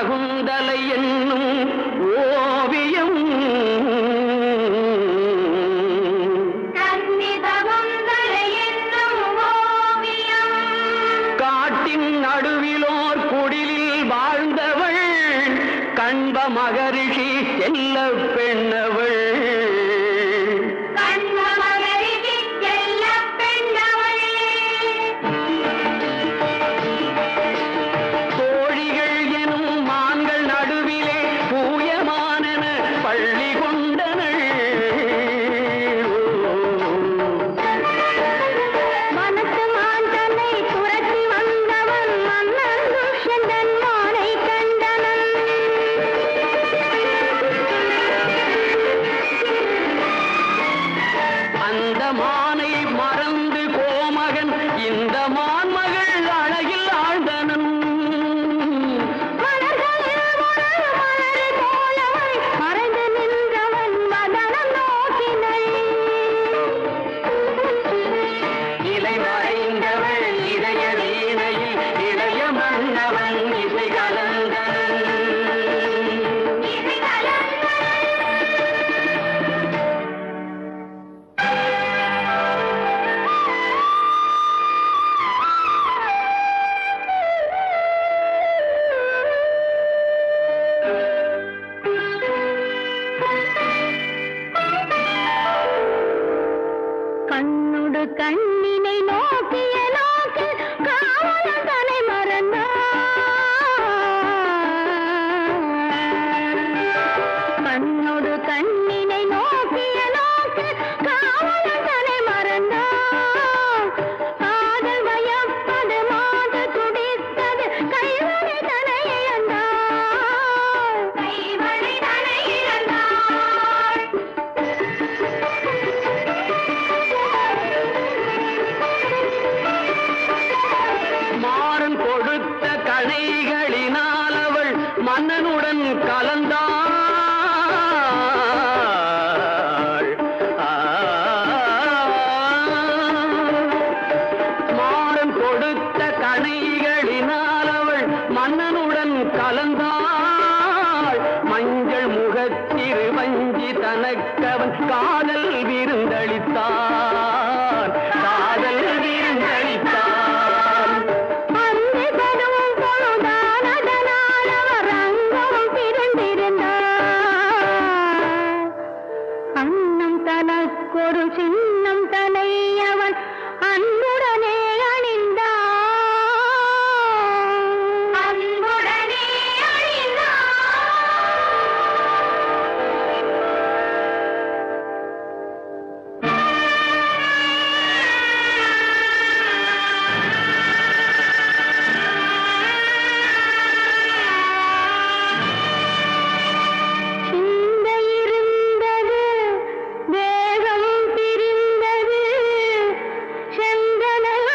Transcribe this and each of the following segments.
சகுந்தலை என்னும் ஓவியம் காட்டின் நடுவிலோர் குடிலில் வாழ்ந்தவள் கண்ப மகரிஷி செல்ல பெண்ணவள் தோழிகள் எனும் மான்கள் நடுவிலே பூயமானன பள்ளி கொண்டனள் அந்த மானை மறந்து கோமகன் இந்த மான்மகள் அழகில் ஆழ்ந்தனன் இலை மறைந்தவள் இதய வீணையில் இளைய மன்னவன் இசை கலந்தனன் கண்ணுடு கண்ணினை நோக்கிய நோக்கு காவலன் தலை மறந்தான் கண்ணொடு கண்ணினை நோக்கிய நோக்கு காவலன் தலை மறந்தான் காதல் வயப்பது மாது துடித்தது கைவழி தலை இழந்தான் கைவழி தலை இழந்தான் மாறன் கொடுத்த கணைகளினால் அவள் மன்னனுடன் கலந்தாள் ஆ. மாறன் கொடுத்த கணைகளினால் அவள் மன்னனுடன் கலந்தாள் மஞ்சள் முகத்திரு வஞ்சி தனக்கவன் காதல் விருந்தளித்தான் காதல் விருந்தளித்தான் அந்தி பருவம் பொழுதான அதனால் அவர் அங்கம் பிறந்திருந்தார். அன்னம் தனக்கொரு சின்னம் தலை அவன் அன்புடனே அணிந்தான் அன்புடனே சிந்தை இருந்தது வேகம் பிரிந்தது செந்தனல்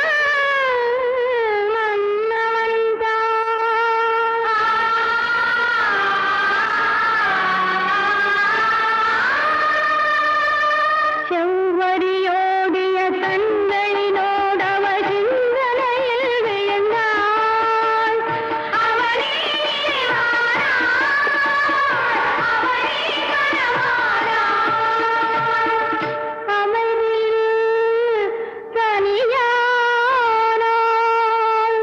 மன்னவன் செவ்வரியோடிய கண்களினோடவ சிந்தனையில் விழுந்தாள் அவனே அமைதியில் தனியானாள்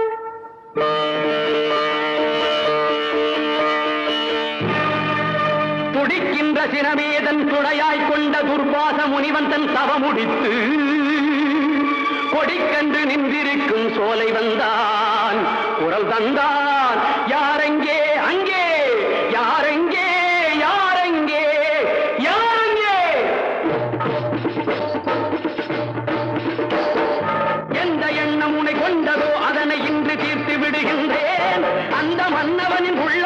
துடிக்கின்ற சினமேதன் துணையாய் கொண்ட துர்வாச முனிவன் தன் தவமுடித்து கொடிக்கன்று நின்றிருக்கும் சோலை வந்தான் குரல் தந்தான் யாரெங்கே அங்கே யாரெங்கே யாரெங்கே யாரெங்கே எந்த எண்ணம் உனை கொண்டதோ அதனை இன்று தீர்த்து விடுகின்றேன் அந்த மன்னவனின் உள்ள